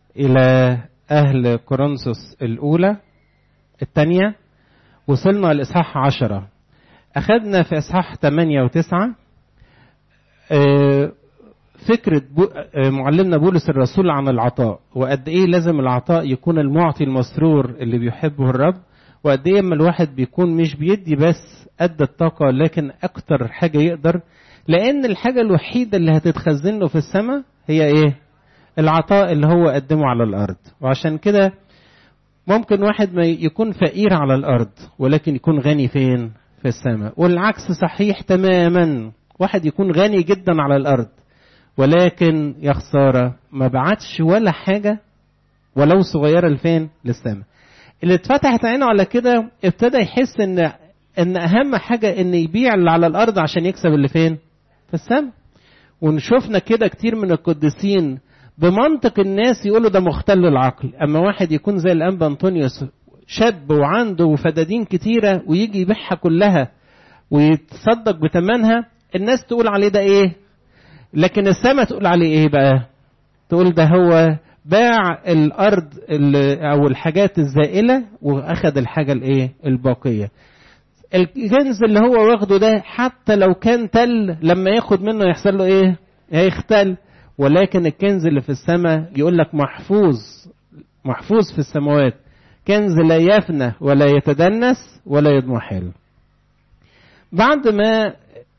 إلى أهل كورنثوس الأولى الثانية وصلنا لإصحاح عشرة أخذنا في إصحاح ثمانية وتسعة فكرة معلمنا بولس الرسول عن العطاء وقد إيه لازم العطاء يكون المعطي المسرور اللي بيحبه الرب وقد إيه لما الواحد بيكون مش بيدي بس قد الطاقة لكن أكتر حاجة يقدر لأن الحاجة الوحيدة اللي هتتخزن له في السماء هي إيه؟ العطاء اللي هو قدمه على الأرض وعشان كده ممكن واحد ما يكون فقير على الأرض ولكن يكون غني فين؟ في السماء والعكس صحيح تماما واحد يكون غني جدا على الأرض ولكن يا خسارة ما بعتش ولا حاجة ولو صغيرة لفين؟ للسماء اللي اتفتحت عينه على كده ابتدى يحس ان ان اهم حاجة ان يبيع اللي على الارض عشان يكسب اللي فين؟ في السماء ونشوفنا كده كتير من القديسين بمنطق الناس يقولوا ده مختل العقل اما واحد يكون زي الانبا انطونيوس شاب وعنده فدادين كتيرة ويجي يبيعها كلها ويتصدق بتمنها الناس تقول عليه ده ايه لكن السماء تقول عليه ايه بقى تقول ده هو باع الارض او الحاجات الزائله واخد الحاجه الايه الباقيه الكنز اللي هو واخده ده حتى لو كان تل لما ياخد منه يحصل له ايه هيختل ولكن الكنز اللي في السماء يقول لك محفوظ محفوظ في السماوات كنز لا يفنى ولا يتدنس ولا يضمحل بعد ما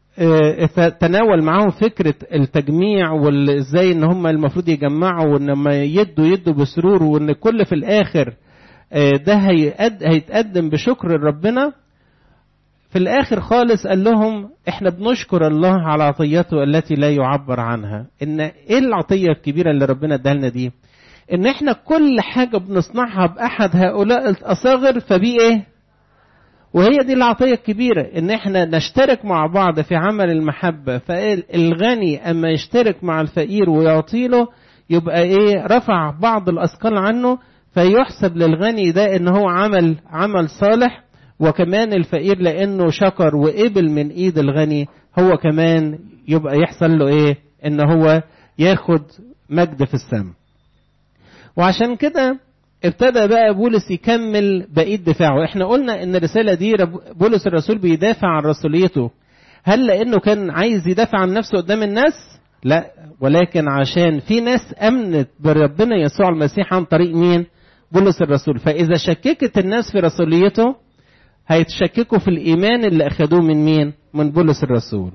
تناول معاهم فكرة التجميع وازاي ان هم المفروض يجمعوا وان لما يدوا يدوا بسرور وان كل في الاخر ده هيتقدم بشكر لربنا في الاخر خالص قال لهم احنا بنشكر الله على عطيته التي لا يعبر عنها ان ايه العطية الكبيرة اللي ربنا ادالنا دي ان احنا كل حاجة بنصنعها باحد هؤلاء الاصاغر فبيه ايه وهي دي العطية الكبيرة ان احنا نشترك مع بعض في عمل المحبة فالغني اما يشترك مع الفقير ويعطي له يبقى ايه رفع بعض الاثقال عنه فيحسب للغني ده ان هو عمل عمل صالح وكمان الفقير لانه شكر وقبل من ايد الغني هو كمان يبقى يحصل له ايه ان هو ياخد مجد في السماء وعشان كده ابتدى بقى بولس يكمل بقيه دفاعه احنا قلنا ان الرساله دي بولس الرسول بيدافع عن رسوليته هل لانه كان عايز يدافع عن نفسه قدام الناس لا ولكن عشان في ناس امنت بربنا يسوع المسيح عن طريق مين بولس الرسول فاذا شككت الناس في رسوليته هيتشككوا في الايمان اللي اخدوه من مين من بولس الرسول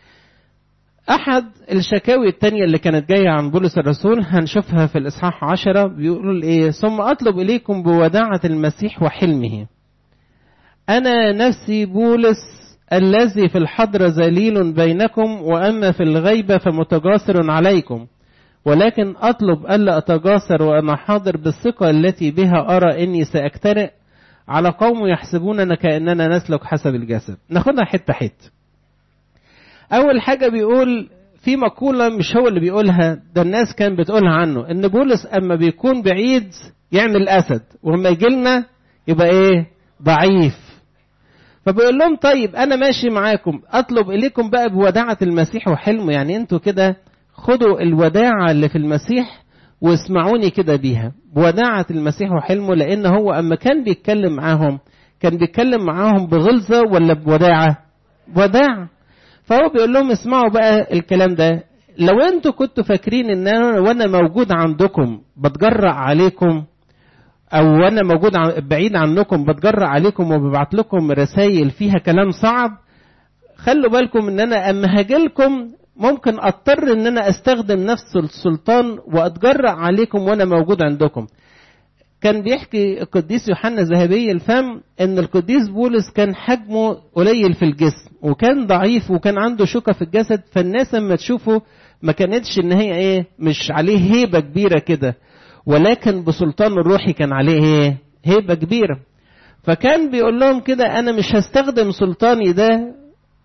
أحد الشكاوي التانية اللي كانت جاية عن بولس الرسول هنشوفها في الإصحاح عشرة بيقول إيه ثم أطلب إليكم بوداعة المسيح وحلمه أنا نفسي بولس الذي في الحضر ذليل بينكم وأما في الغيبة فمتجاسر عليكم ولكن أطلب ألا أتجاسر وأنا حاضر بالثقة التي بها أرى إني سأكترئ على قوم يحسبوننا كأننا نسلك حسب الجسد ناخدها حتة حتة أول حاجة بيقول في مقولة مش هو اللي بيقولها ده الناس كان بتقولها عنه إن بولس أما بيكون بعيد يعمل أسد ولما يجي لنا يبقى إيه ضعيف فبيقول لهم طيب أنا ماشي معاكم أطلب إليكم بقى بوداعة المسيح وحلمه يعني أنتوا كده خدوا الوداعة اللي في المسيح واسمعوني كده بيها بوداعة المسيح وحلمه لأن هو أما كان بيتكلم معاهم كان بيتكلم معاهم بغلظة ولا بوداعة وداعة فهو بيقول لهم اسمعوا بقى الكلام ده لو انتوا كنتوا فاكرين ان انا وانا موجود عندكم بتجرأ عليكم او وانا موجود بعيد عنكم بتجرأ عليكم وببعت لكم رسائل فيها كلام صعب خلوا بالكم ان انا اما هاجيلكم ممكن اضطر ان انا استخدم نفس السلطان واتجرأ عليكم وانا موجود عندكم كان بيحكي القديس يوحنا ذهبي الفم ان القديس بولس كان حجمه قليل في الجسم وكان ضعيف وكان عنده شوكه في الجسد فالناس لما تشوفه ما كانتش ان هي ايه مش عليه هيبه كبيره كده ولكن بسلطان الروحي كان عليه ايه هيبه كبيره فكان بيقول لهم كده انا مش هستخدم سلطاني ده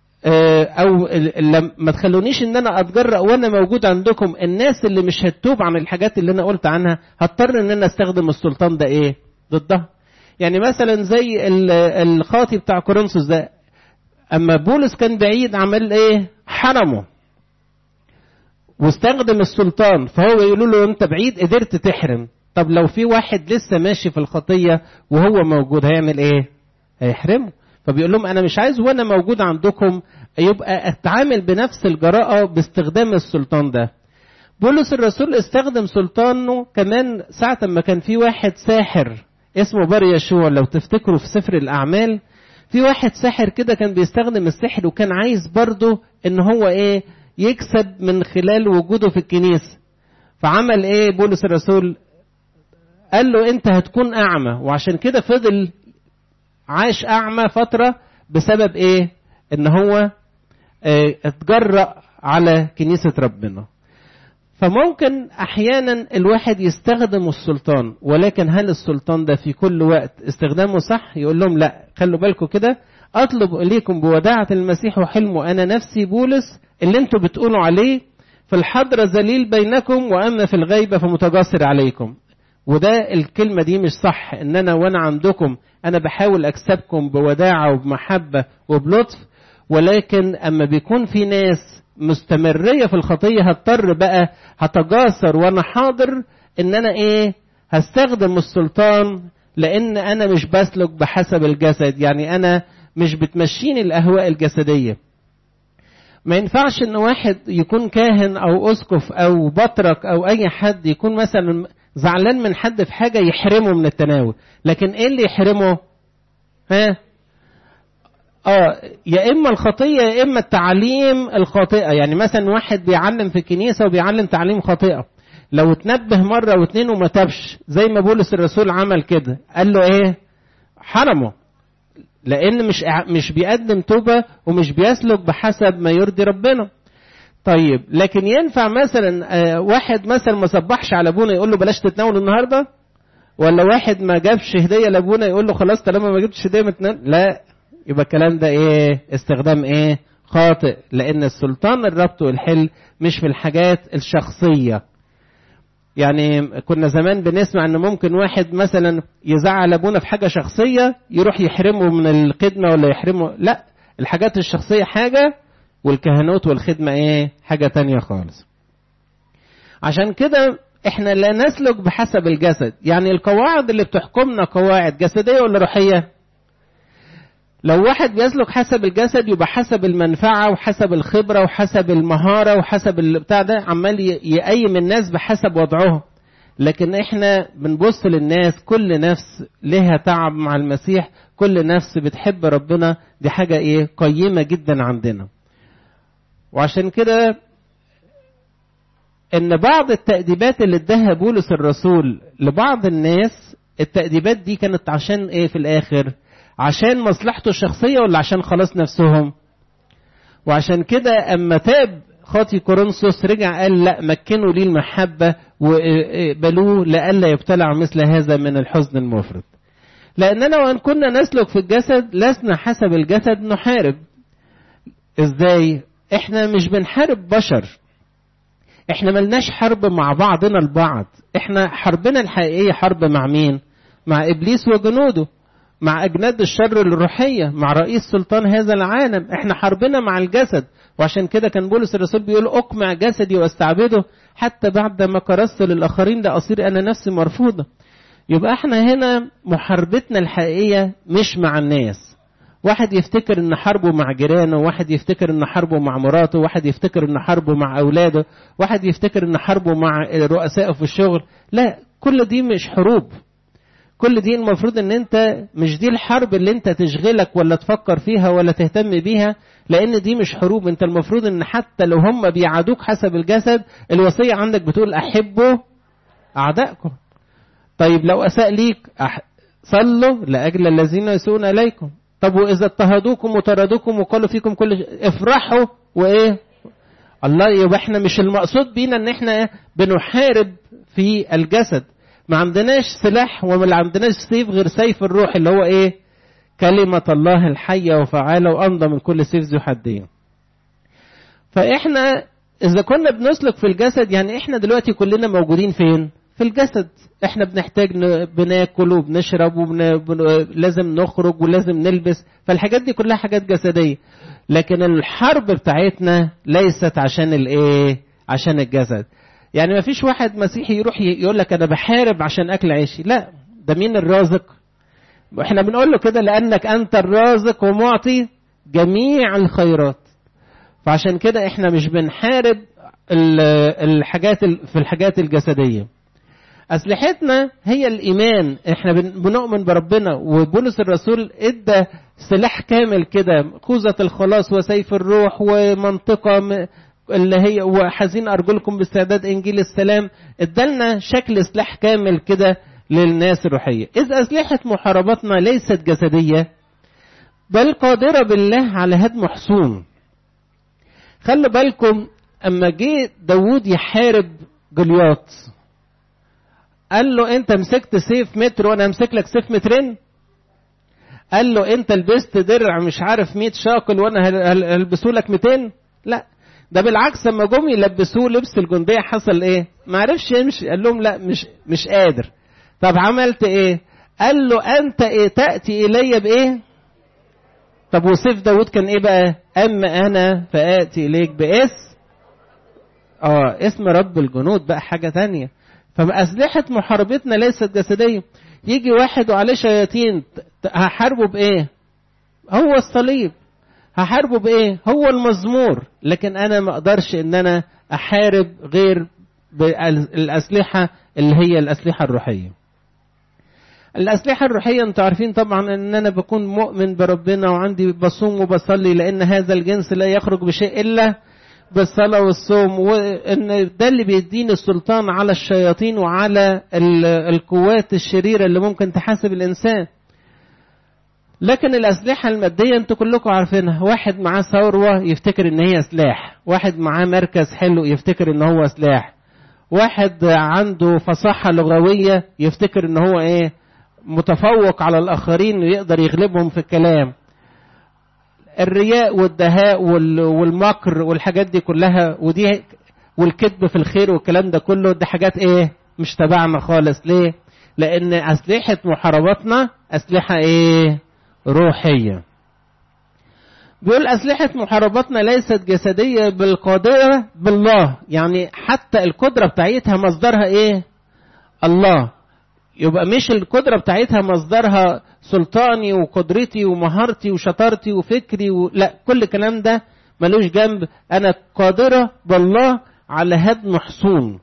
او ما تخلونيش ان انا اتجرأ وانا موجود عندكم الناس اللي مش هتتوب عن الحاجات اللي انا قلت عنها هضطر ان انا استخدم السلطان ده ايه ضدها يعني مثلا زي الخاطي بتاع كورنثوس ده اما بولس كان بعيد عمل ايه حرمه واستخدم السلطان فهو يقولوا له انت بعيد قدرت تحرم طب لو في واحد لسه ماشي في الخطية وهو موجود هيعمل ايه هيحرمه فبيقول لهم انا مش عايز وانا موجود عندكم يبقى اتعامل بنفس الجراءة باستخدام السلطان ده بولس الرسول استخدم سلطانه كمان ساعة ما كان في واحد ساحر اسمه بار يشوع لو تفتكروا في سفر الأعمال في واحد ساحر كده كان بيستخدم السحر وكان عايز برضه ان هو ايه يكسب من خلال وجوده في الكنيسة فعمل ايه بولس الرسول قال له انت هتكون اعمى وعشان كده فضل عاش اعمى فترة بسبب ايه ان هو اه اتجرأ على كنيسة ربنا فممكن احيانا الواحد يستخدم السلطان ولكن هل السلطان ده في كل وقت استخدامه صح يقول لهم لا خلوا بالكم كده اطلب اليكم بوداعة المسيح وحلمه انا نفسي بولس اللي انتوا بتقولوا عليه في الحضرة ذليل بينكم واما في الغيبة فمتجاسر عليكم وده الكلمة دي مش صح ان انا وانا عندكم انا بحاول اكسبكم بوداعة وبمحبة وبلطف ولكن اما بيكون في ناس مستمرية في الخطية هضطر بقى هتجاسر وانا حاضر ان انا ايه هستخدم السلطان لان انا مش بسلك بحسب الجسد يعني انا مش بتمشيني الاهواء الجسدية ما ينفعش ان واحد يكون كاهن او اسقف او بطرك او اي حد يكون مثلا زعلان من حد في حاجة يحرمه من التناول لكن ايه اللي يحرمه ها اه يا اما الخطيه يا اما التعليم الخاطئه يعني مثلا واحد بيعلم في الكنيسه وبيعلم تعليم خاطئه لو اتنبه مره واتنين وما تابش زي ما بولس الرسول عمل كده قال له ايه حرمه لان مش مش بيقدم توبه ومش بيسلك بحسب ما يرضي ربنا طيب لكن ينفع مثلا واحد مثلا ما صبحش على ابونا يقول له بلاش تتناول النهارده ولا واحد ما جابش هديه لابونا يقول له خلاص طالما ما جبتش هديه متناول لا يبقى الكلام ده ايه استخدام ايه خاطئ لان السلطان الربط والحل مش في الحاجات الشخصيه يعني كنا زمان بنسمع ان ممكن واحد مثلا يزعل ابونا في حاجه شخصيه يروح يحرمه من الخدمه ولا يحرمه لا الحاجات الشخصيه حاجه والكهنوت والخدمه ايه حاجه تانية خالص عشان كده احنا لا نسلك بحسب الجسد يعني القواعد اللي بتحكمنا قواعد جسديه ولا روحيه لو واحد بيسلك حسب الجسد يبقى حسب المنفعة وحسب الخبرة وحسب المهارة وحسب البتاع ده عمال يقيم الناس بحسب وضعهم لكن احنا بنبص للناس كل نفس لها تعب مع المسيح كل نفس بتحب ربنا دي حاجة ايه قيمة جدا عندنا وعشان كده ان بعض التأديبات اللي اداها بولس الرسول لبعض الناس التأديبات دي كانت عشان ايه في الاخر عشان مصلحته الشخصية ولا عشان خلاص نفسهم وعشان كده أما تاب خاطي كورنثوس رجع قال لا مكنوا لي المحبة وقبلوه لئلا يبتلع مثل هذا من الحزن المفرط لأننا وإن كنا نسلك في الجسد لسنا حسب الجسد نحارب إزاي إحنا مش بنحارب بشر إحنا ملناش حرب مع بعضنا البعض إحنا حربنا الحقيقية حرب مع مين مع إبليس وجنوده مع أجناد الشر الروحية مع رئيس سلطان هذا العالم احنا حربنا مع الجسد وعشان كده كان بولس الرسول بيقول أقمع جسدي واستعبده حتى بعد ما كرست للآخرين لأصير أنا نفسي مرفوضة يبقى احنا هنا محاربتنا الحقيقية مش مع الناس واحد يفتكر ان حربه مع جيرانه واحد يفتكر ان حربه مع مراته واحد يفتكر ان حربه مع اولاده واحد يفتكر ان حربه مع رؤسائه في الشغل لا كل دي مش حروب كل دي المفروض ان انت مش دي الحرب اللي انت تشغلك ولا تفكر فيها ولا تهتم بيها لان دي مش حروب انت المفروض ان حتى لو هم بيعادوك حسب الجسد الوصية عندك بتقول احبوا اعدائكم طيب لو اساء ليك أح... صلوا لاجل الذين يسوون اليكم طب واذا اضطهدوكم وطردوكم وقالوا فيكم كل شيء افرحوا وايه الله يبقى احنا مش المقصود بينا ان احنا بنحارب في الجسد ما عندناش سلاح وما عندناش سيف غير سيف الروح اللي هو ايه كلمة الله الحية وفعالة وأمضى من كل سيف ذو حدين فإحنا إذا كنا بنسلك في الجسد يعني إحنا دلوقتي كلنا موجودين فين في الجسد إحنا بنحتاج بناكل وبنشرب ولازم نخرج ولازم نلبس فالحاجات دي كلها حاجات جسدية لكن الحرب بتاعتنا ليست عشان الايه عشان الجسد يعني ما فيش واحد مسيحي يروح يقول لك انا بحارب عشان اكل عيشي لا ده مين الرازق احنا بنقول له كده لانك انت الرازق ومعطي جميع الخيرات فعشان كده احنا مش بنحارب الحاجات في الحاجات الجسديه اسلحتنا هي الايمان احنا بنؤمن بربنا وبولس الرسول ادى سلاح كامل كده خوذة الخلاص وسيف الروح ومنطقة اللي هي وحزين ارجلكم باستعداد انجيل السلام ادالنا شكل سلاح كامل كده للناس الروحيه اذ اسلحه محاربتنا ليست جسديه بل قادره بالله على هدم حصون خلوا بالكم اما جه داوود يحارب جولياط قال له انت مسكت سيف متر وانا امسك لك سيف مترين قال له انت لبست درع مش عارف 100 شاقل وانا هلبسه لك 200 لا ده بالعكس لما جم يلبسوه لبس الجنديه حصل ايه ما عرفش يمشي قال لهم لا مش مش قادر طب عملت ايه قال له انت ايه تاتي الي بايه طب وسيف داود كان ايه بقى اما انا فاتي اليك باس اه اسم رب الجنود بقى حاجه تانية فاسلحه محاربتنا ليست جسديه يجي واحد وعليه شياطين هحاربه بايه هو الصليب هحاربه بايه هو المزمور لكن انا ما اقدرش ان انا احارب غير بالاسلحه اللي هي الاسلحه الروحيه الأسلحة الروحية أنتوا عارفين طبعا أن أنا بكون مؤمن بربنا وعندي بصوم وبصلي لأن هذا الجنس لا يخرج بشيء إلا بالصلاة والصوم وأن ده اللي بيديني السلطان على الشياطين وعلى القوات الشريرة اللي ممكن تحاسب الإنسان لكن الأسلحة المادية أنتوا كلكم عارفينها واحد معاه ثروة يفتكر إن هي سلاح واحد معاه مركز حلو يفتكر إن هو سلاح واحد عنده فصاحة لغوية يفتكر إن هو إيه متفوق على الآخرين ويقدر يغلبهم في الكلام الرياء والدهاء والمكر والحاجات دي كلها ودي والكذب في الخير والكلام ده كله دي حاجات ايه مش تبعنا خالص ليه لان اسلحه محاربتنا اسلحه ايه روحيه بيقول أسلحة محاربتنا ليست جسدية بالقادرة بالله يعني حتى القدرة بتاعتها مصدرها إيه الله يبقى مش القدرة بتاعتها مصدرها سلطاني وقدرتي ومهارتي وشطارتي وفكري و... لا كل الكلام ده ملوش جنب أنا قادرة بالله على هدم حصون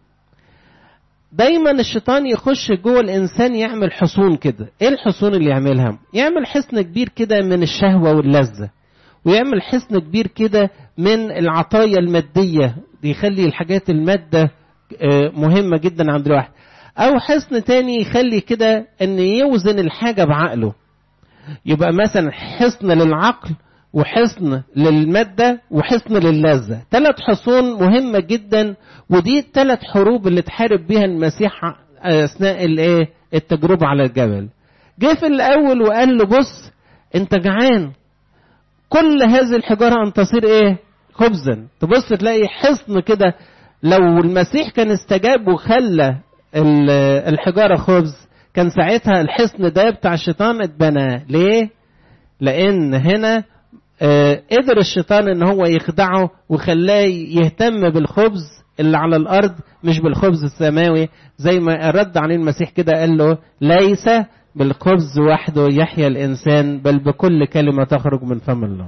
دايما الشيطان يخش جوه الانسان يعمل حصون كده ايه الحصون اللي يعملها يعمل حصن كبير كده من الشهوه واللذه ويعمل حصن كبير كده من العطايا الماديه يخلي الحاجات الماده مهمه جدا عند الواحد او حصن تاني يخلي كده ان يوزن الحاجه بعقله يبقى مثلا حصن للعقل وحصن للمادة وحصن للذة ثلاث حصون مهمة جدا ودي الثلاث حروب اللي تحارب بها المسيح أثناء الايه التجربة على الجبل جه في الأول وقال له بص أنت جعان كل هذه الحجارة أن تصير إيه خبزا تبص تلاقي حصن كده لو المسيح كان استجاب وخلى الحجارة خبز كان ساعتها الحصن ده بتاع الشيطان اتبنى ليه لأن هنا آه قدر الشيطان ان هو يخدعه وخلاه يهتم بالخبز اللي على الارض مش بالخبز السماوي زي ما رد عليه المسيح كده قال له ليس بالخبز وحده يحيا الانسان بل بكل كلمه تخرج من فم الله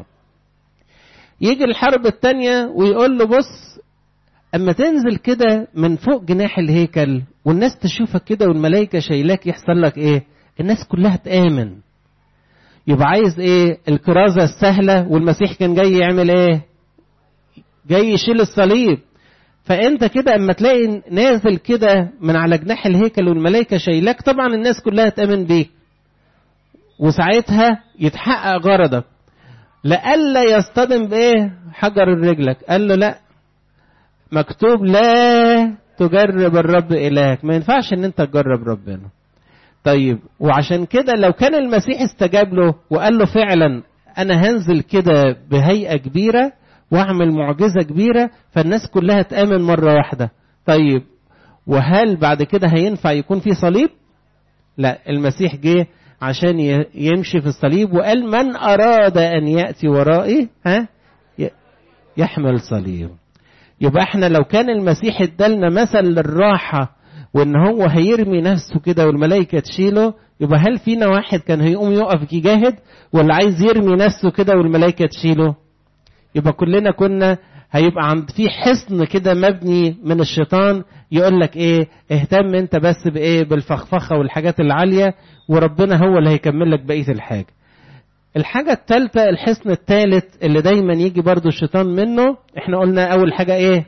يجي الحرب الثانيه ويقول له بص اما تنزل كده من فوق جناح الهيكل والناس تشوفك كده والملائكه شايلاك يحصل لك ايه الناس كلها تامن يبقى عايز ايه الكرازة السهلة والمسيح كان جاي يعمل ايه جاي يشيل الصليب فانت كده اما تلاقي نازل كده من على جناح الهيكل والملائكة شايلاك طبعا الناس كلها تأمن بيك وساعتها يتحقق غرضك لألا يصطدم بايه حجر رجلك قال له لا مكتوب لا تجرب الرب إلهك ما ينفعش ان انت تجرب ربنا طيب وعشان كده لو كان المسيح استجاب له وقال له فعلا انا هنزل كده بهيئه كبيره واعمل معجزه كبيره فالناس كلها تامن مره واحده طيب وهل بعد كده هينفع يكون في صليب لا المسيح جه عشان يمشي في الصليب وقال من اراد ان ياتي ورائي ها يحمل صليب يبقى احنا لو كان المسيح ادالنا مثل للراحة وان هو هيرمي نفسه كده والملائكة تشيله يبقى هل فينا واحد كان هيقوم يقف يجاهد ولا عايز يرمي نفسه كده والملائكة تشيله يبقى كلنا كنا هيبقى عند في حصن كده مبني من الشيطان يقول لك ايه اهتم انت بس بايه بالفخفخه والحاجات العاليه وربنا هو اللي هيكمل لك بقيه الحاجه الحاجة الثالثة الحصن الثالث اللي دايما يجي برضو الشيطان منه احنا قلنا أول حاجة ايه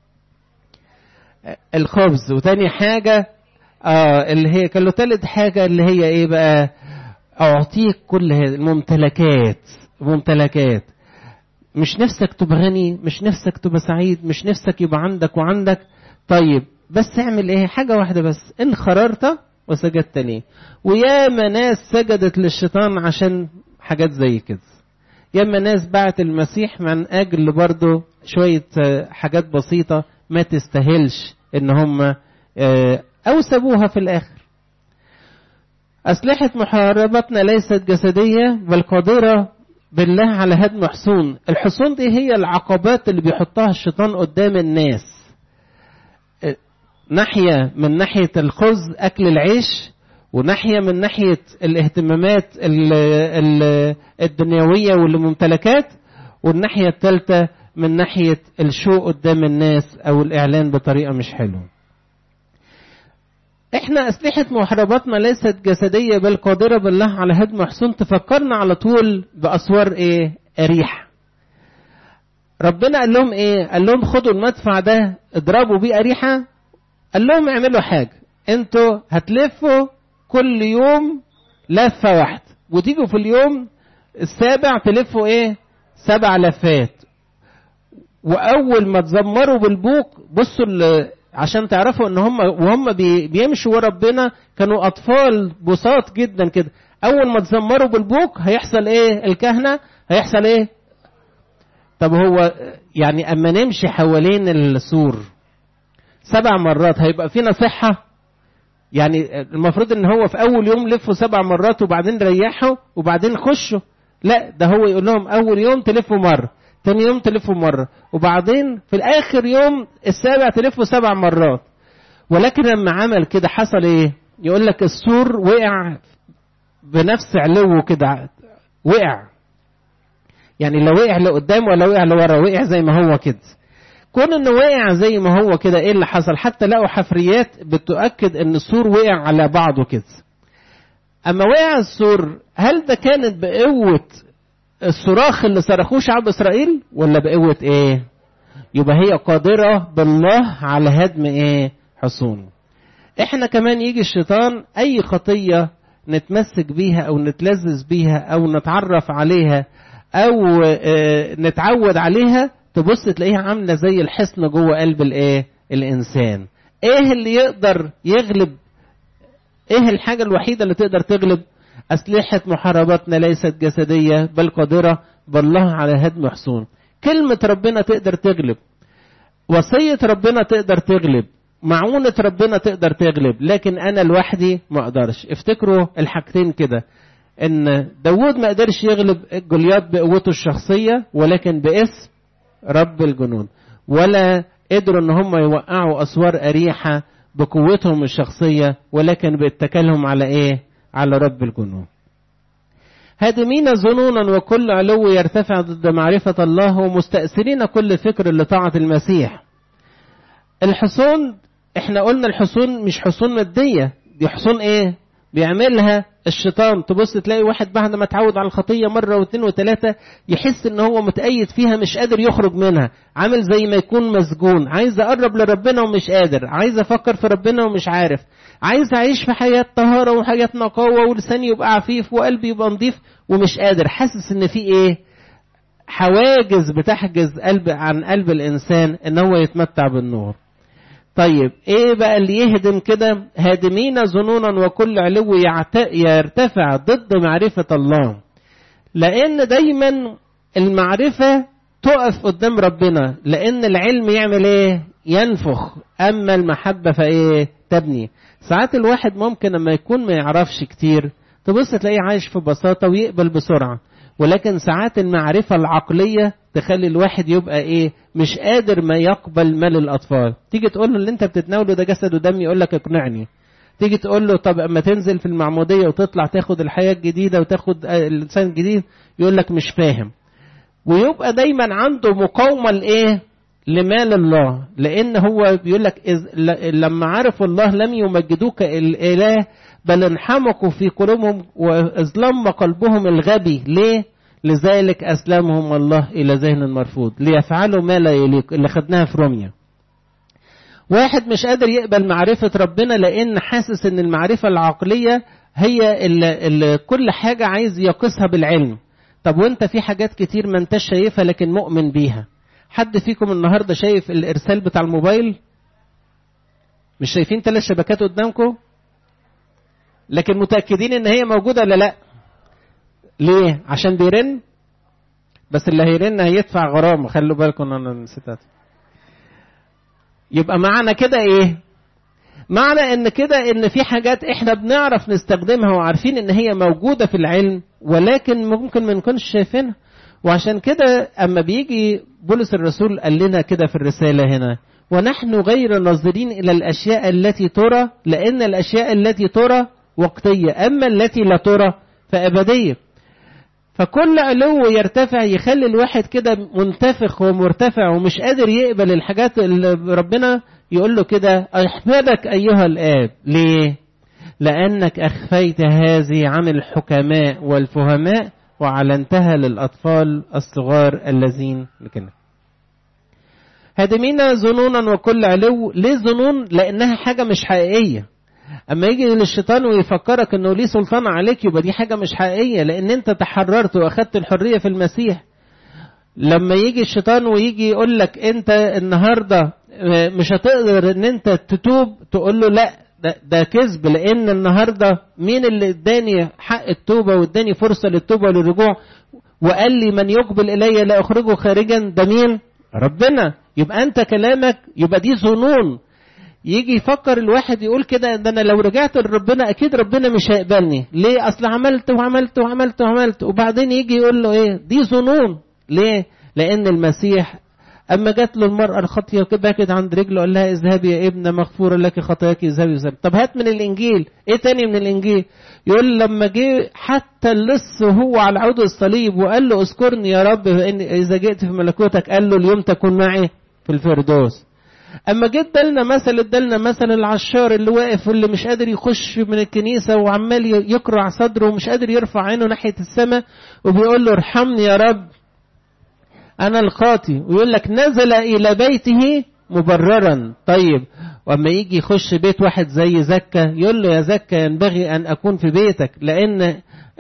الخبز وتاني حاجة اه اللي هي كان له تالت حاجة اللي هي ايه بقى أعطيك كل هذه الممتلكات ممتلكات مش نفسك تبقى غني مش نفسك تبقى سعيد مش نفسك يبقى عندك وعندك طيب بس اعمل ايه حاجة واحدة بس ان خررت وسجدت لي وياما ناس سجدت للشيطان عشان حاجات زي كده ياما ناس بعت المسيح من اجل برضه شوية حاجات بسيطة ما تستاهلش ان هم او سابوها في الاخر اسلحة محاربتنا ليست جسدية بل قادرة بالله على هدم حصون الحصون دي هي العقبات اللي بيحطها الشيطان قدام الناس ناحية من ناحية الخبز أكل العيش وناحية من ناحية الاهتمامات الدنيوية والممتلكات والناحية الثالثة من ناحية الشو قدام الناس أو الإعلان بطريقة مش حلوة احنا أسلحة محاربتنا ليست جسدية بل قادرة بالله على هدم حصون تفكرنا على طول بأسوار ايه أريحة ربنا قال لهم ايه قال لهم خدوا المدفع ده اضربوا بيه أريحة قال لهم اعملوا حاجة انتوا هتلفوا كل يوم لفة واحدة وتيجوا في اليوم السابع تلفوا ايه سبع لفات واول ما تزمروا بالبوق بصوا عشان تعرفوا ان هم وهم بيمشوا ورا ربنا كانوا اطفال بساط جدا كده اول ما تزمروا بالبوق هيحصل ايه الكهنه هيحصل ايه طب هو يعني اما نمشي حوالين السور سبع مرات هيبقى فينا صحه يعني المفروض ان هو في اول يوم لفوا سبع مرات وبعدين ريحوا وبعدين خشوا لا ده هو يقول لهم اول يوم تلفوا مره تاني يوم تلفوا مرة وبعدين في الآخر يوم السابع تلفوا سبع مرات ولكن لما عمل كده حصل ايه يقول لك السور وقع بنفس علوه كده وقع يعني لا وقع لقدام ولا وقع لورا وقع زي ما هو كده كون انه وقع زي ما هو كده ايه اللي حصل حتى لقوا حفريات بتؤكد ان السور وقع على بعضه كده اما وقع السور هل ده كانت بقوه الصراخ اللي صرخوه شعب اسرائيل ولا بقوه ايه يبقى هي قادره بالله على هدم ايه حصون احنا كمان يجي الشيطان اي خطيه نتمسك بيها او نتلذذ بيها او نتعرف عليها او اه نتعود عليها تبص تلاقيها عامله زي الحصن جوه قلب الايه الانسان ايه اللي يقدر يغلب ايه الحاجه الوحيده اللي تقدر تغلب أسلحة محاربتنا ليست جسدية بل قادرة بالله على هدم حصون كلمة ربنا تقدر تغلب وصية ربنا تقدر تغلب معونة ربنا تقدر تغلب لكن أنا لوحدي ما أقدرش افتكروا الحاجتين كده إن داود ما قدرش يغلب جولياط بقوته الشخصية ولكن باسم رب الجنود ولا قدروا ان هم يوقعوا اسوار اريحه بقوتهم الشخصيه ولكن باتكالهم على ايه على رب الجنود هادمين ظنونا وكل علو يرتفع ضد معرفة الله ومستأثرين كل فكر لطاعة المسيح الحصون احنا قلنا الحصون مش حصون مادية دي حصون ايه بيعملها الشيطان تبص تلاقي واحد بعد ما اتعود على الخطية مرة واثنين وثلاثة يحس ان هو متأيد فيها مش قادر يخرج منها عامل زي ما يكون مسجون عايز اقرب لربنا ومش قادر عايز افكر في ربنا ومش عارف عايز اعيش في حياة طهارة وحياة نقاوة ولساني يبقى عفيف وقلبي يبقى نظيف ومش قادر حاسس ان في ايه حواجز بتحجز قلب عن قلب الانسان ان هو يتمتع بالنور طيب ايه بقى اللي يهدم كده هادمين ظنونا وكل علو يرتفع ضد معرفة الله لان دايما المعرفة تقف قدام ربنا لان العلم يعمل ايه ينفخ اما المحبة فايه تبني ساعات الواحد ممكن لما يكون ما يعرفش كتير تبص تلاقيه عايش في بساطة ويقبل بسرعة ولكن ساعات المعرفة العقلية تخلي الواحد يبقى ايه مش قادر ما يقبل مال الاطفال تيجي تقول له اللي انت بتتناوله ده جسد ودم يقول لك اقنعني تيجي تقول له طب اما تنزل في المعموديه وتطلع تاخد الحياه الجديده وتاخد الانسان الجديد يقول لك مش فاهم ويبقى دايما عنده مقاومه لايه لمال الله لان هو بيقول لك لما عرفوا الله لم يمجدوك الاله بل انحمقوا في قلوبهم واظلم قلبهم الغبي ليه لذلك اسلمهم الله الى ذهن مرفوض ليفعلوا ما لا يليق اللي خدناها في روميا واحد مش قادر يقبل معرفة ربنا لأن حاسس إن المعرفة العقلية هي اللي, اللي كل حاجة عايز يقيسها بالعلم طب وانت في حاجات كتير ما انتش شايفها لكن مؤمن بيها حد فيكم النهارده شايف الارسال بتاع الموبايل مش شايفين ثلاث شبكات قدامكم لكن متاكدين ان هي موجوده ولا لا ليه عشان بيرن بس اللي هيرن هيدفع غرامه خلوا بالكم انا نسيتها يبقى معنى كده ايه معنى ان كده ان في حاجات احنا بنعرف نستخدمها وعارفين ان هي موجوده في العلم ولكن ممكن ما نكونش شايفينها وعشان كده اما بيجي بولس الرسول قال لنا كده في الرساله هنا ونحن غير ناظرين الى الاشياء التي ترى لان الاشياء التي ترى وقتيه اما التي لا ترى فابديه فكل علو يرتفع يخلي الواحد كده منتفخ ومرتفع ومش قادر يقبل الحاجات اللي ربنا يقول له كده احمدك ايها الاب ليه لانك اخفيت هذه عن الحكماء والفهماء وعلنتها للاطفال الصغار الذين لكنا هادمين ظنونا وكل علو ليه ظنون لانها حاجه مش حقيقيه اما يجي للشيطان ويفكرك انه ليه سلطان عليك يبقى دي حاجه مش حقيقيه لان انت تحررت واخدت الحريه في المسيح لما يجي الشيطان ويجي يقول لك انت النهارده مش هتقدر ان انت تتوب تقول له لا ده, ده كذب لان النهارده مين اللي اداني حق التوبه واداني فرصه للتوبه وللرجوع وقال لي من يقبل الي لا اخرجه خارجا ده مين ربنا يبقى انت كلامك يبقى دي ظنون يجي يفكر الواحد يقول كده ده انا لو رجعت لربنا اكيد ربنا مش هيقبلني ليه اصل عملت وعملت وعملت وعملت وبعدين يجي يقول له ايه دي ظنون ليه لان المسيح اما جات له المراه الخاطيه بكت عند رجله قال لها اذهبي يا ابنه مغفوره لك خطاياك اذهبي اذهبي طب هات من الانجيل ايه تاني من الانجيل يقول لما جه حتى اللص وهو على عود الصليب وقال له اذكرني يا رب إن اذا جئت في ملكوتك قال له اليوم تكون معي في الفردوس اما جيت دلنا مثل ادالنا مثل العشار اللي واقف واللي مش قادر يخش من الكنيسه وعمال يقرع صدره ومش قادر يرفع عينه ناحيه السماء وبيقول له ارحمني يا رب انا الخاطي ويقول لك نزل الى بيته مبررا طيب واما يجي يخش بيت واحد زي زكا يقول له يا زكا ينبغي ان اكون في بيتك لان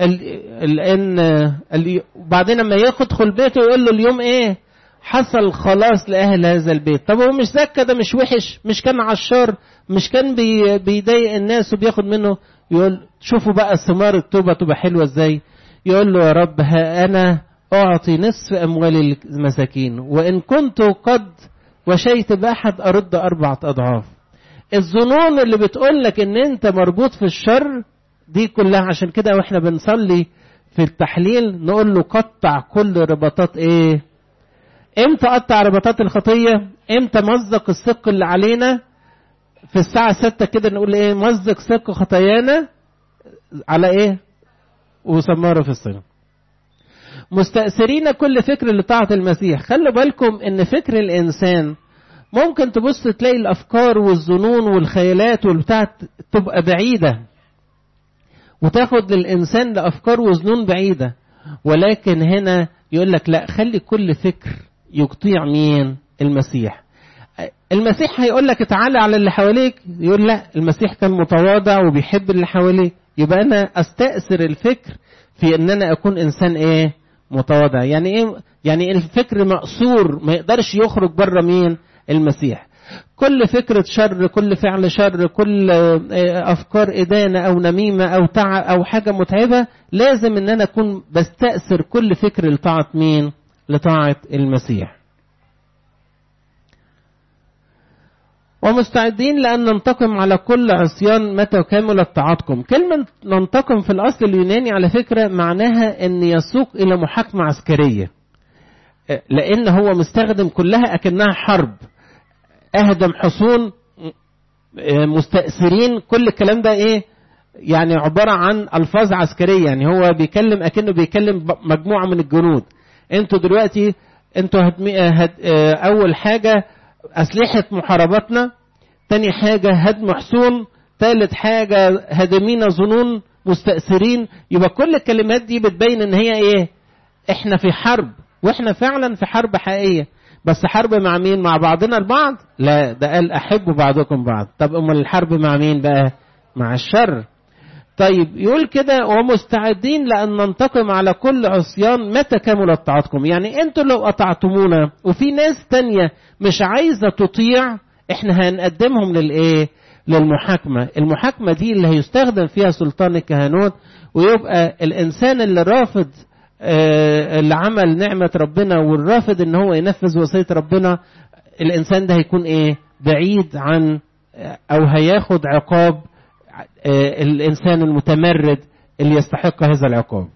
لان وبعدين لما يدخل بيته يقول له اليوم ايه حصل خلاص لأهل هذا البيت طب هو مش زكى ده مش وحش مش كان عشار مش كان بي بيضايق الناس وبياخد منه يقول شوفوا بقى ثمار التوبة تبقى حلوة ازاي يقول له يا رب ها أنا أعطي نصف أموال المساكين وإن كنت قد وشيت بأحد أرد أربعة أضعاف الظنون اللي بتقول لك إن أنت مربوط في الشر دي كلها عشان كده واحنا بنصلي في التحليل نقول له قطع كل رباطات ايه امتى قطع رباطات الخطية امتى مزق السق اللي علينا في الساعة ستة كده نقول ايه مزق سق خطايانا على ايه وسماره في الصين مستأثرين كل فكر لطاعة المسيح خلوا بالكم ان فكر الانسان ممكن تبص تلاقي الافكار والظنون والخيالات والبتاع تبقى بعيدة وتاخد للانسان لافكار وظنون بعيدة ولكن هنا يقول لك لا خلي كل فكر يطيع مين المسيح المسيح هيقول لك تعالى على اللي حواليك يقول لا المسيح كان متواضع وبيحب اللي حواليه يبقى انا استأثر الفكر في ان انا اكون انسان ايه متواضع يعني ايه يعني الفكر مقصور ما يقدرش يخرج بره مين المسيح كل فكرة شر كل فعل شر كل أفكار إدانة أو نميمة أو تعب أو حاجة متعبة لازم إن أنا أكون بستأثر كل فكر لطاعة مين؟ لطاعة المسيح. ومستعدين لأن ننتقم على كل عصيان متى كملت طاعتكم. كلمة ننتقم في الأصل اليوناني على فكرة معناها أن يسوق إلى محاكمة عسكرية. لان هو مستخدم كلها اكنها حرب اهدم حصون مستأثرين كل الكلام ده ايه يعني عبارة عن ألفاظ عسكرية يعني هو بيكلم أكنه بيكلم مجموعة من الجنود انتوا دلوقتي انتوا هدمي هد أول حاجة أسلحة محاربتنا تاني حاجة هدم حصون ثالث حاجة هدمين ظنون مستأثرين يبقى كل الكلمات دي بتبين ان هي ايه احنا في حرب واحنا فعلا في حرب حقيقية بس حرب مع مين مع بعضنا البعض لا ده قال احبوا بعضكم بعض طب امال الحرب مع مين بقى مع الشر طيب يقول كده ومستعدين لأن ننتقم على كل عصيان متى كملت طاعتكم يعني انتوا لو قطعتمونا وفي ناس تانية مش عايزة تطيع احنا هنقدمهم للايه للمحاكمة المحاكمة دي اللي هيستخدم فيها سلطان الكهنوت ويبقى الإنسان اللي رافض اللي عمل نعمة ربنا والرافض ان هو ينفذ وصية ربنا الإنسان ده هيكون ايه بعيد عن أو هياخد عقاب الإنسان المتمرد اللي يستحق هذا العقاب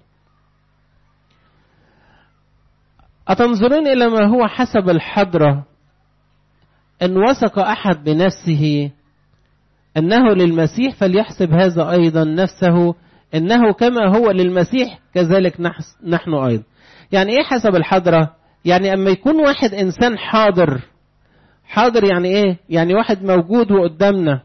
أتنظرون إلى ما هو حسب الحضرة إن وثق أحد بنفسه أنه للمسيح فليحسب هذا أيضا نفسه إنه كما هو للمسيح كذلك نحن أيضا يعني إيه حسب الحضرة يعني أما يكون واحد إنسان حاضر حاضر يعني إيه يعني واحد موجود وقدامنا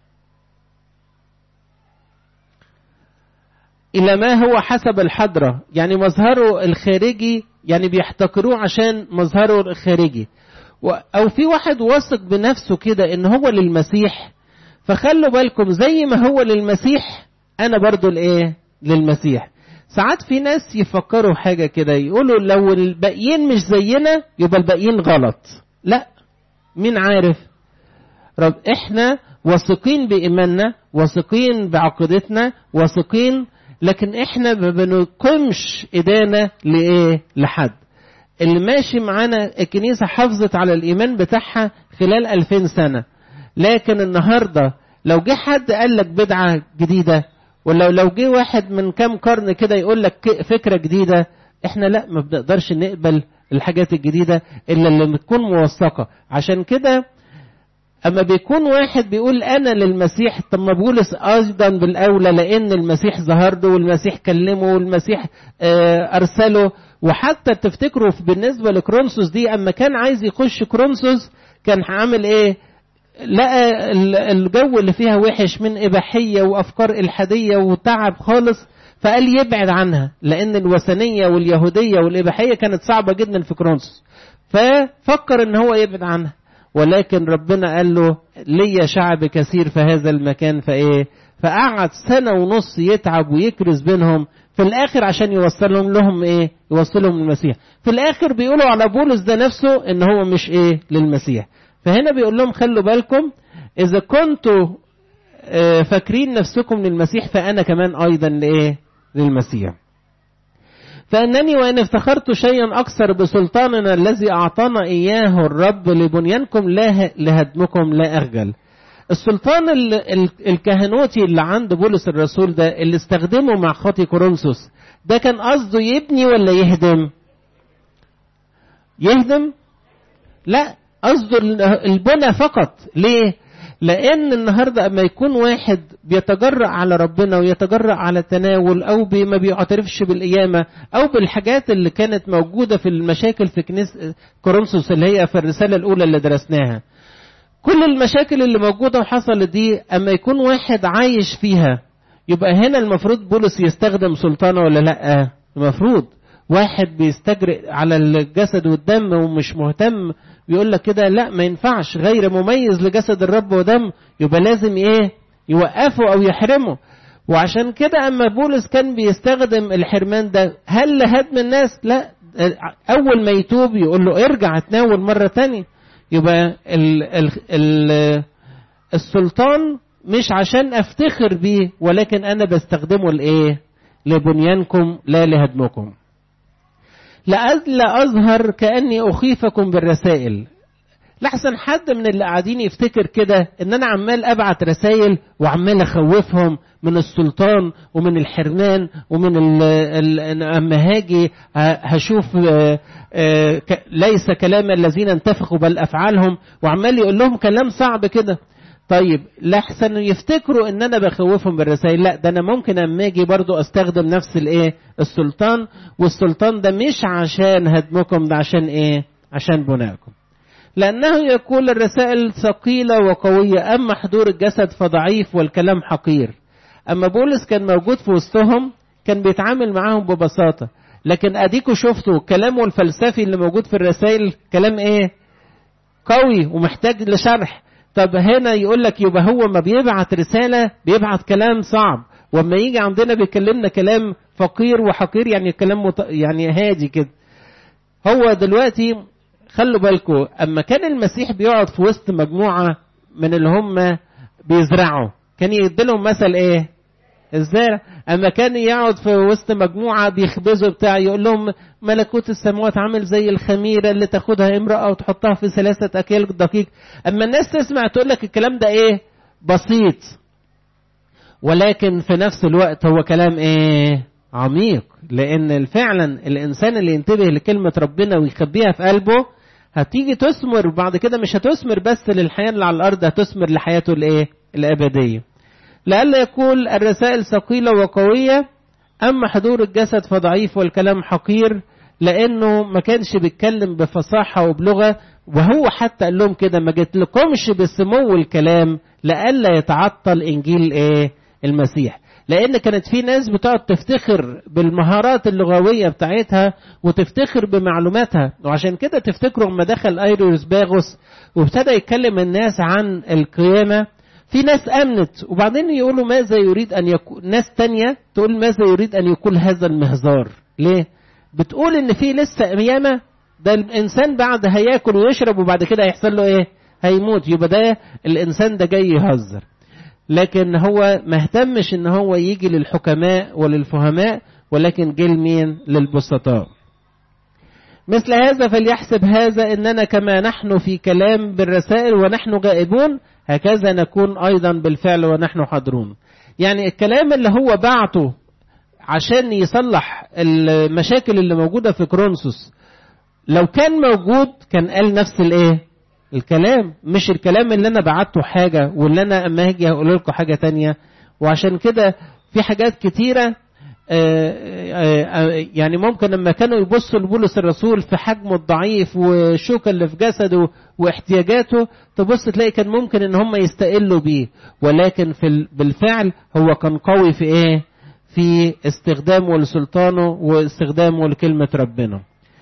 إلى ما هو حسب الحضرة يعني مظهره الخارجي يعني بيحتقروه عشان مظهره الخارجي أو في واحد واثق بنفسه كده إن هو للمسيح فخلوا بالكم زي ما هو للمسيح أنا برضو الإيه للمسيح ساعات في ناس يفكروا حاجة كده يقولوا لو الباقيين مش زينا يبقى الباقيين غلط لا مين عارف رب احنا واثقين بإيماننا واثقين بعقيدتنا واثقين لكن احنا ما بنقيمش ايدينا لايه لحد اللي ماشي معانا الكنيسة حافظت على الإيمان بتاعها خلال ألفين سنة لكن النهاردة لو جه حد قال لك بدعة جديدة ولا لو جه واحد من كام قرن كده يقول لك فكرة جديدة احنا لا ما بنقدرش نقبل الحاجات الجديدة إلا اللي بتكون موثقة عشان كده أما بيكون واحد بيقول أنا للمسيح طب ما بولس أيضا بالأولى لأن المسيح ظهر له والمسيح كلمه والمسيح أرسله وحتى تفتكروا بالنسبة لكرونسوس دي أما كان عايز يخش كرونسوس كان عامل إيه لقى الجو اللي فيها وحش من إباحية وأفكار إلحادية وتعب خالص فقال يبعد عنها لأن الوثنية واليهودية والإباحية كانت صعبة جدا في كرونسوس ففكر إن هو يبعد عنها ولكن ربنا قال له ليا شعب كثير في هذا المكان فايه فقعد سنه ونص يتعب ويكرز بينهم في الاخر عشان يوصلهم لهم ايه يوصلهم المسيح في الاخر بيقولوا على بولس ده نفسه ان هو مش ايه للمسيح فهنا بيقول لهم خلوا بالكم اذا كنتوا فاكرين نفسكم للمسيح فانا كمان ايضا لايه للمسيح فإنني وإن افتخرت شيئا أكثر بسلطاننا الذي أعطانا إياه الرب لبنيانكم لا لهدمكم لا أخجل السلطان الكهنوتي اللي عند بولس الرسول ده اللي استخدمه مع خاطي كورنثوس ده كان قصده يبني ولا يهدم يهدم لا قصده البنى فقط ليه لان النهارده اما يكون واحد بيتجرأ على ربنا ويتجرأ على التناول او ما بيعترفش بالقيامه او بالحاجات اللي كانت موجوده في المشاكل في كنيسه كورنثوس اللي هي في الرساله الاولى اللي درسناها كل المشاكل اللي موجوده وحصلت دي اما يكون واحد عايش فيها يبقى هنا المفروض بولس يستخدم سلطانه ولا لا المفروض واحد بيستجرئ على الجسد والدم ومش مهتم بيقول لك كده لا ما ينفعش غير مميز لجسد الرب ودم يبقى لازم ايه يوقفه او يحرمه وعشان كده اما بولس كان بيستخدم الحرمان ده هل لهدم الناس لا اول ما يتوب يقول له ارجع تناول مرة تانية يبقى ال ال ال السلطان مش عشان افتخر بيه ولكن انا بستخدمه لايه لبنيانكم لا لهدمكم لألا أظهر كأني أخيفكم بالرسائل لحسن حد من اللي قاعدين يفتكر كده ان انا عمال ابعت رسائل وعمال اخوفهم من السلطان ومن الحرمان ومن ال ال اما هاجي هشوف ليس كلام الذين انتفخوا بل افعالهم وعمال يقول لهم كلام صعب كده طيب لحسن يفتكروا ان انا بخوفهم بالرسائل لا ده انا ممكن اما اجي برضو استخدم نفس الايه السلطان والسلطان ده مش عشان هدمكم ده عشان ايه عشان بناءكم لأنه يقول الرسائل ثقيلة وقوية أما حضور الجسد فضعيف والكلام حقير أما بولس كان موجود في وسطهم كان بيتعامل معاهم ببساطة لكن أديكوا شفتوا كلامه الفلسفي اللي موجود في الرسائل كلام إيه قوي ومحتاج لشرح طب هنا يقول لك يبقى هو ما بيبعت رسالة بيبعت كلام صعب وما يجي عندنا بيكلمنا كلام فقير وحقير يعني كلام مت... يعني هادي كده هو دلوقتي خلوا بالكم اما كان المسيح بيقعد في وسط مجموعه من اللي هم بيزرعوا كان يديلهم مثل ايه الزارع اما كان يقعد في وسط مجموعه بيخبزوا بتاع يقول لهم ملكوت السماوات عامل زي الخميره اللي تاخدها امراه وتحطها في ثلاثه اكيال دقيق اما الناس تسمع تقول لك الكلام ده ايه بسيط ولكن في نفس الوقت هو كلام ايه عميق لان فعلا الانسان اللي ينتبه لكلمه ربنا ويخبيها في قلبه هتيجي تثمر وبعد كده مش هتثمر بس للحياة اللي على الأرض هتثمر لحياته الإيه؟ الأبدية. لئلا يقول الرسائل ثقيلة وقوية أما حضور الجسد فضعيف والكلام حقير لأنه ما كانش بيتكلم بفصاحة وبلغة وهو حتى قال لهم كده ما جيت لكمش بسمو الكلام لئلا يتعطل إنجيل إيه؟ المسيح. لان كانت في ناس بتقعد تفتخر بالمهارات اللغويه بتاعتها وتفتخر بمعلوماتها وعشان كده تفتكروا لما دخل ايريوس باغوس وابتدى يتكلم الناس عن القيامه في ناس امنت وبعدين يقولوا ماذا يريد ان يكون ناس تانية تقول ماذا يريد ان يكون هذا المهزار ليه بتقول ان في لسه قيامه ده الانسان بعد هياكل ويشرب وبعد كده هيحصل له ايه هيموت يبقى ده الانسان ده جاي يهزر لكن هو ما اهتمش ان هو يجي للحكماء وللفهماء ولكن جه لمين للبسطاء مثل هذا فليحسب هذا اننا كما نحن في كلام بالرسائل ونحن غائبون هكذا نكون ايضا بالفعل ونحن حاضرون يعني الكلام اللي هو بعته عشان يصلح المشاكل اللي موجوده في كرونسوس لو كان موجود كان قال نفس الايه الكلام مش الكلام اللي انا بعته حاجة واللي انا اما هاجي هقول لكم حاجة تانية وعشان كده في حاجات كتيرة يعني ممكن لما كانوا يبصوا لبولس الرسول في حجمه الضعيف والشوكة اللي في جسده واحتياجاته تبص تلاقي كان ممكن ان هم يستقلوا بيه ولكن في بالفعل هو كان قوي في ايه في استخدامه لسلطانه واستخدامه لكلمة ربنا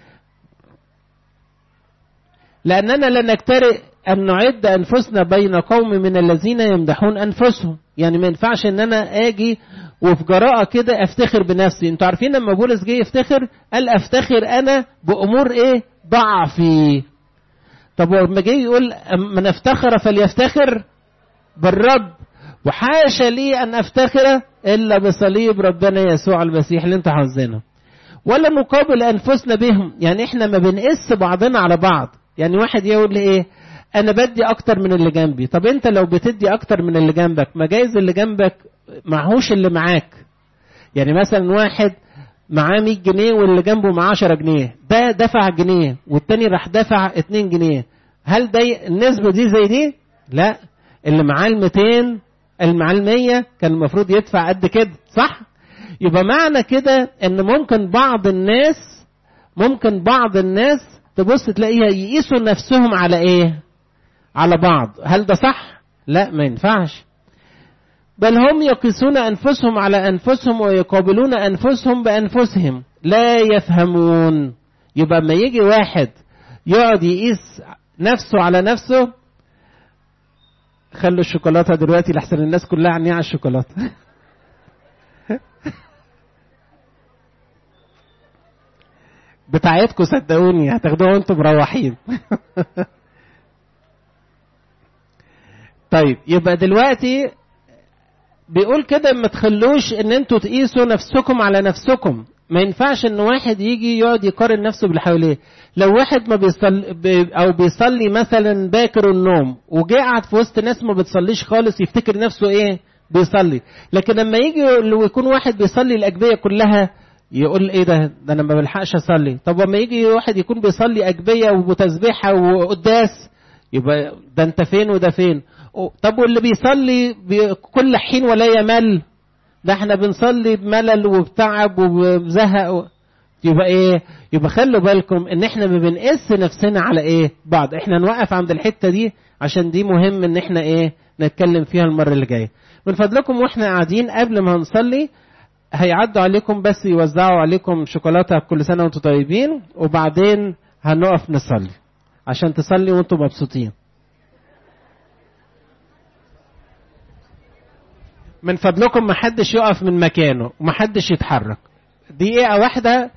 لأننا لا نجترئ أن نعد أنفسنا بين قوم من الذين يمدحون أنفسهم يعني ما ينفعش أن أنا آجي وفي جراءة كده أفتخر بنفسي أنتوا عارفين لما بولس جه يفتخر قال أفتخر أنا بأمور إيه ضعفي طب لما جه يقول من افتخر فليفتخر بالرب وحاشا لي أن أفتخر إلا بصليب ربنا يسوع المسيح اللي أنتوا حافظينه ولا نقابل أنفسنا بهم يعني إحنا ما بنقس بعضنا على بعض يعني واحد يقول لي ايه انا بدي اكتر من اللي جنبي طب انت لو بتدي اكتر من اللي جنبك ما جايز اللي جنبك معهوش اللي معاك يعني مثلا واحد معاه 100 جنيه واللي جنبه معاه 10 جنيه ده دفع جنيه والتاني راح دفع 2 جنيه هل ده النسبة دي زي دي لا اللي معاه ال 200 اللي معاه ال 100 كان المفروض يدفع قد كده صح يبقى معنى كده ان ممكن بعض الناس ممكن بعض الناس تبص تلاقيها يقيسوا نفسهم على ايه على بعض هل ده صح لا ما ينفعش بل هم يقيسون انفسهم على انفسهم ويقابلون انفسهم بانفسهم لا يفهمون يبقى ما يجي واحد يقعد يقيس نفسه على نفسه خلوا الشوكولاته دلوقتي لحسن الناس كلها عني على الشوكولاته بتاعتكم صدقوني هتاخدوها وانتم مروحين طيب يبقى دلوقتي بيقول كده ما تخلوش ان انتوا تقيسوا نفسكم على نفسكم ما ينفعش ان واحد يجي يقعد يقارن نفسه باللي حواليه لو واحد ما بيصلي او بيصلي مثلا باكر النوم وجه قعد في وسط ناس ما بتصليش خالص يفتكر نفسه ايه بيصلي لكن لما يجي ويكون واحد بيصلي الاجبيه كلها يقول ايه ده ده انا ما بلحقش اصلي طب لما يجي واحد يكون بيصلي اجبيه وتسبيحه وقداس يبقى ده انت فين وده فين طب واللي بيصلي كل حين ولا يمل ده احنا بنصلي بملل وبتعب وبزهق و... يبقى ايه يبقى خلوا بالكم ان احنا ما بنقيس نفسنا على ايه بعض احنا نوقف عند الحته دي عشان دي مهم ان احنا ايه نتكلم فيها المره اللي جايه من فضلكم واحنا قاعدين قبل ما نصلي هيعدوا عليكم بس يوزعوا عليكم شوكولاته كل سنه وانتم طيبين وبعدين هنقف نصلي عشان تصلي وانتم مبسوطين من فضلكم محدش يقف من مكانه ومحدش يتحرك دقيقة واحدة